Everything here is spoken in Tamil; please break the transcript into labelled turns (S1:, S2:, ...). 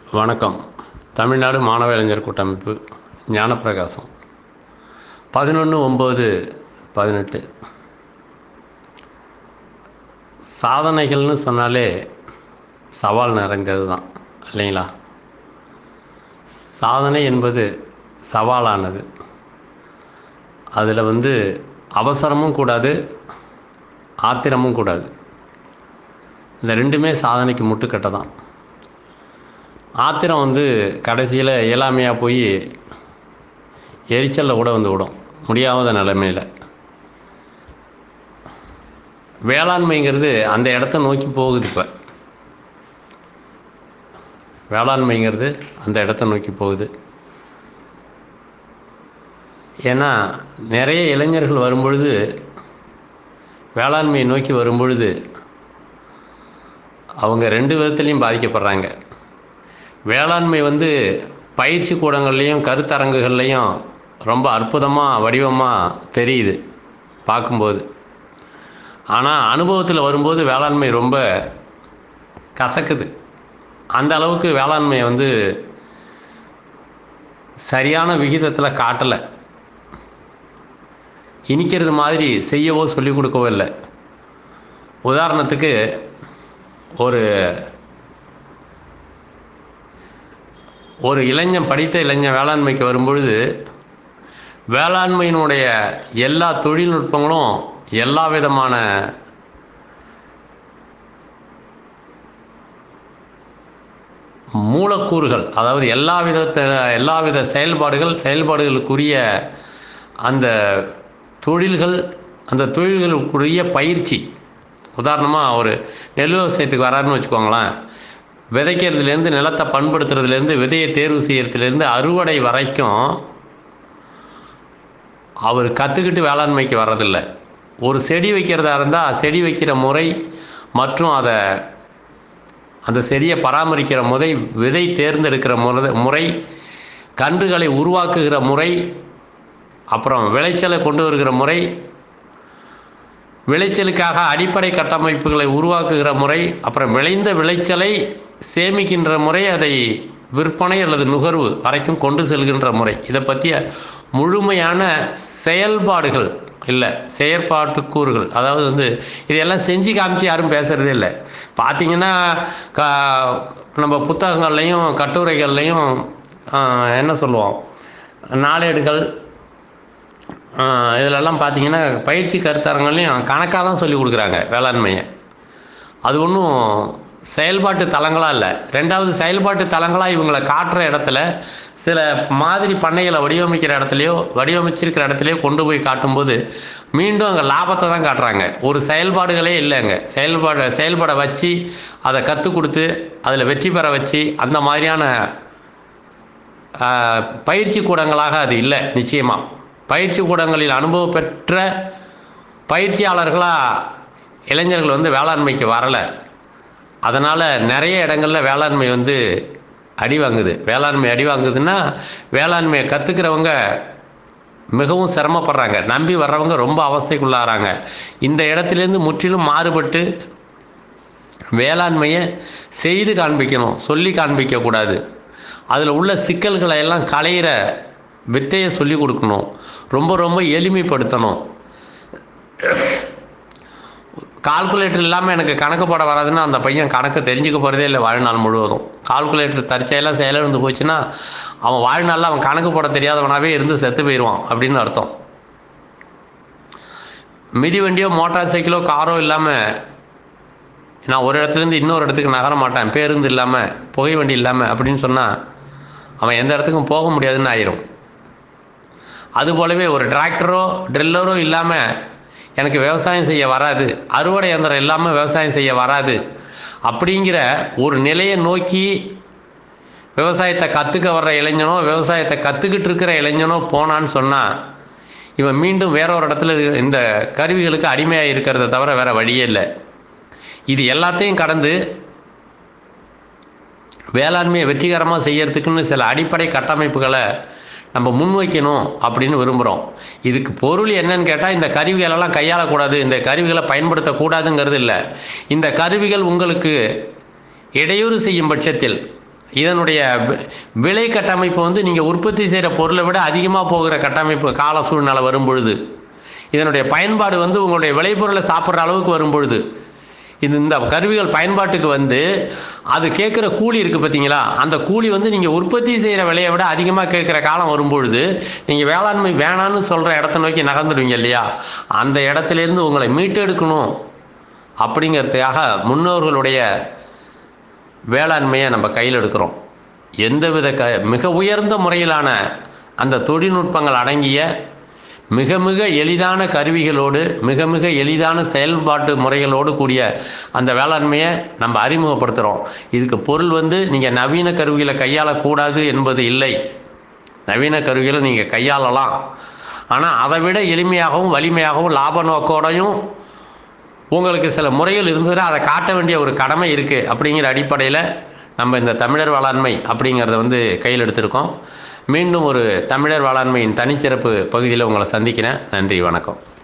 S1: வணக்கம் தமிழ்நாடு மாணவ இளைஞர் கூட்டமைப்பு ஞானப்பிரகாசம் பதினொன்று ஒம்பது பதினெட்டு சாதனைகள்னு சொன்னாலே சவால் நிறைந்தது தான் இல்லைங்களா சாதனை என்பது சவாலானது அதில் வந்து அவசரமும் கூடாது ஆத்திரமும் கூடாது இந்த ரெண்டுமே சாதனைக்கு முட்டுக்கட்டை தான் ஆத்திரம் வந்து கடைசியில் இயலாமையாக போய் எரிச்சலில் கூட வந்து விடும் முடியாத நிலைமையில் வேளாண்மைங்கிறது அந்த இடத்த நோக்கி போகுது இப்போ வேளாண்மைங்கிறது அந்த இடத்த நோக்கி போகுது ஏன்னா நிறைய இளைஞர்கள் வரும்பொழுது வேளாண்மையை நோக்கி வரும்பொழுது அவங்க ரெண்டு விதத்துலேயும் பாதிக்கப்படுறாங்க வேளாண்மை வந்து பயிற்சி கூடங்கள்லேயும் கருத்தரங்குகள்லேயும் ரொம்ப அற்புதமாக வடிவமாக தெரியுது பார்க்கும்போது ஆனால் அனுபவத்தில் வரும்போது வேளாண்மை ரொம்ப கசக்குது அந்த அளவுக்கு வேளாண்மையை வந்து சரியான விகிதத்தில் காட்டலை இனிக்கிறது மாதிரி செய்யவோ சொல்லிக் கொடுக்கவோ இல்லை உதாரணத்துக்கு ஒரு ஒரு இளைஞன் படித்த இளைஞன் வேளாண்மைக்கு வரும்பொழுது வேளாண்மையினுடைய எல்லா தொழில்நுட்பங்களும் எல்லா விதமான மூலக்கூறுகள் அதாவது எல்லா விதத்த எல்லா வித செயல்பாடுகள் செயல்பாடுகளுக்குரிய அந்த தொழில்கள் அந்த தொழில்களுக்குரிய பயிற்சி உதாரணமாக ஒரு நெல் விவசாயத்துக்கு வராருன்னு வச்சுக்கோங்களேன் விதைக்கிறதுலேருந்து நிலத்தை பண்படுத்துறதுலேருந்து விதையை தேர்வு செய்யறதுலேருந்து அறுவடை வரைக்கும் அவர் கற்றுக்கிட்டு வேளாண்மைக்கு வர்றதில்லை ஒரு செடி வைக்கிறதா இருந்தால் செடி வைக்கிற முறை மற்றும் அதை அந்த செடியை பராமரிக்கிற முறை விதை தேர்ந்தெடுக்கிற முறை முறை கன்றுகளை உருவாக்குகிற முறை அப்புறம் விளைச்சலை கொண்டு வருகிற முறை விளைச்சலுக்காக அடிப்படை கட்டமைப்புகளை உருவாக்குகிற முறை அப்புறம் விளைந்த விளைச்சலை சேமிக்கின்ற முறை அதை விற்பனை அல்லது நுகர்வு வரைக்கும் கொண்டு செல்கின்ற முறை இதை பற்றிய முழுமையான செயல்பாடுகள் இல்லை செயற்பாட்டு கூறுகள் அதாவது வந்து இதையெல்லாம் செஞ்சு காமிச்சு யாரும் பேசுகிறதே இல்லை பார்த்தீங்கன்னா க நம்ம புத்தகங்கள்லையும் கட்டுரைகள்லையும் என்ன சொல்லுவோம் நாளேடுகள் இதிலெல்லாம் பார்த்தீங்கன்னா பயிற்சி கருத்தரங்கள்லையும் கணக்காக தான் சொல்லி கொடுக்குறாங்க வேளாண்மையை அது ஒன்றும் செயல்பாட்டு தலங்களாக இல்லை ரெண்டாவது செயல்பாட்டு தலங்களாக இவங்களை காட்டுற இடத்துல சில மாதிரி பண்ணைகளை வடிவமைக்கிற இடத்துலையோ வடிவமைச்சிருக்கிற இடத்துலையோ கொண்டு போய் காட்டும்போது மீண்டும் அங்கே லாபத்தை தான் காட்டுறாங்க ஒரு செயல்பாடுகளே இல்லைங்க செயல்பாடு செயல்பட வச்சு அதை கற்றுக் கொடுத்து அதில் வெற்றி பெற வச்சு அந்த மாதிரியான பயிற்சி கூடங்களாக அது இல்லை நிச்சயமாக பயிற்சி கூடங்களில் அனுபவம் பெற்ற பயிற்சியாளர்களாக இளைஞர்கள் வந்து வேளாண்மைக்கு வரலை அதனால் நிறைய இடங்களில் வேளாண்மை வந்து அடி வாங்குது வேளாண்மை அடி வாங்குதுன்னா வேளாண்மையை கற்றுக்கிறவங்க மிகவும் சிரமப்படுறாங்க நம்பி வர்றவங்க ரொம்ப அவஸ்தைக்குள்ளாகிறாங்க இந்த இடத்துலேருந்து முற்றிலும் மாறுபட்டு வேளாண்மையை செய்து காண்பிக்கணும் சொல்லி காண்பிக்கக்கூடாது அதில் உள்ள சிக்கல்களை எல்லாம் களையிற வித்தையை சொல்லி கொடுக்கணும் ரொம்ப ரொம்ப எளிமைப்படுத்தணும் கால்குலேட்டர் இல்லாமல் எனக்கு கணக்கு போட வராதுன்னா அந்த பையன் கணக்கு தெரிஞ்சுக்க போகிறதே இல்லை வாழ்நாள் முழுவதும் கால்குலேட்டர் தற்செயலாக செயலிழந்து போச்சுன்னா அவன் வாழ்நாளில் அவன் கணக்கு போட தெரியாதவனாகவே இருந்து செத்து போயிடுவான் அப்படின்னு அர்த்தம் மிதி வண்டியோ மோட்டார் சைக்கிளோ காரோ இல்லாமல் நான் ஒரு இடத்துலேருந்து இன்னொரு இடத்துக்கு நகர மாட்டேன் பேருந்து இல்லாமல் புகை வண்டி இல்லாமல் அப்படின்னு சொன்னால் அவன் எந்த இடத்துக்கும் போக முடியாதுன்னு ஆயிரும் அதுபோலவே ஒரு டிராக்டரோ ட்ரில்லரோ இல்லாமல் எனக்கு விவசாயம் செய்ய வராது அறுவடை இயந்திரம் இல்லாமல் விவசாயம் செய்ய வராது அப்படிங்கிற ஒரு நிலையை நோக்கி விவசாயத்தை கற்றுக்க வர்ற இளைஞனோ விவசாயத்தை கற்றுக்கிட்டு இருக்கிற இளைஞனோ போனான்னு சொன்னால் இவன் மீண்டும் வேற ஒரு இடத்துல இந்த கருவிகளுக்கு அடிமையாக இருக்கிறத தவிர வேற வழியே இல்லை இது எல்லாத்தையும் கடந்து வேளாண்மையை வெற்றிகரமாக செய்யறதுக்குன்னு சில அடிப்படை கட்டமைப்புகளை நம்ம முன்வைக்கணும் அப்படின்னு விரும்புகிறோம் இதுக்கு பொருள் என்னன்னு கேட்டால் இந்த கருவிகளெல்லாம் கையாளக்கூடாது இந்த கருவிகளை பயன்படுத்தக்கூடாதுங்கிறது இல்லை இந்த கருவிகள் உங்களுக்கு இடையூறு செய்யும் பட்சத்தில் இதனுடைய வி- விலை கட்டமைப்பு வந்து நீங்கள் உற்பத்தி செய்கிற பொருளை விட அதிகமாக போகிற கட்டமைப்பு கால சூழ்நிலை வரும் பொழுது இதனுடைய பயன்பாடு வந்து உங்களுடைய விளைபொருளை சாப்பிட்ற அளவுக்கு வரும் பொழுது இது இந்த கருவிகள் பயன்பாட்டுக்கு வந்து அது கேட்குற கூலி இருக்குது பார்த்தீங்களா அந்த கூலி வந்து நீங்கள் உற்பத்தி செய்கிற விலையை விட அதிகமாக கேட்குற காலம் வரும்பொழுது நீங்கள் வேளாண்மை வேணான்னு சொல்கிற இடத்த நோக்கி நகர்ந்துடுவீங்க இல்லையா அந்த இடத்துலேருந்து உங்களை மீட்டெடுக்கணும் அப்படிங்கிறதுக்காக முன்னோர்களுடைய வேளாண்மையை நம்ம கையில் எடுக்கிறோம் எந்தவித க மிக உயர்ந்த முறையிலான அந்த தொழில்நுட்பங்கள் அடங்கிய மிக மிக எளிதான கருவிகளோடு மிக மிக எளிதான செயல்பாட்டு முறைகளோடு கூடிய அந்த வேளாண்மையை நம்ம அறிமுகப்படுத்துகிறோம் இதுக்கு பொருள் வந்து நீங்கள் நவீன கருவிகளை கையாளக்கூடாது என்பது இல்லை நவீன கருவிகளை நீங்கள் கையாளலாம் ஆனால் அதை விட எளிமையாகவும் வலிமையாகவும் லாப நோக்கோடையும் உங்களுக்கு சில முறைகள் இருந்ததுன்னா அதை காட்ட வேண்டிய ஒரு கடமை இருக்குது அப்படிங்கிற அடிப்படையில் நம்ம இந்த தமிழர் வேளாண்மை அப்படிங்கிறத வந்து கையில் எடுத்திருக்கோம் மீண்டும் ஒரு தமிழர் வேளாண்மையின் தனிச்சிறப்பு பகுதியில் உங்களை சந்திக்கிறேன் நன்றி வணக்கம்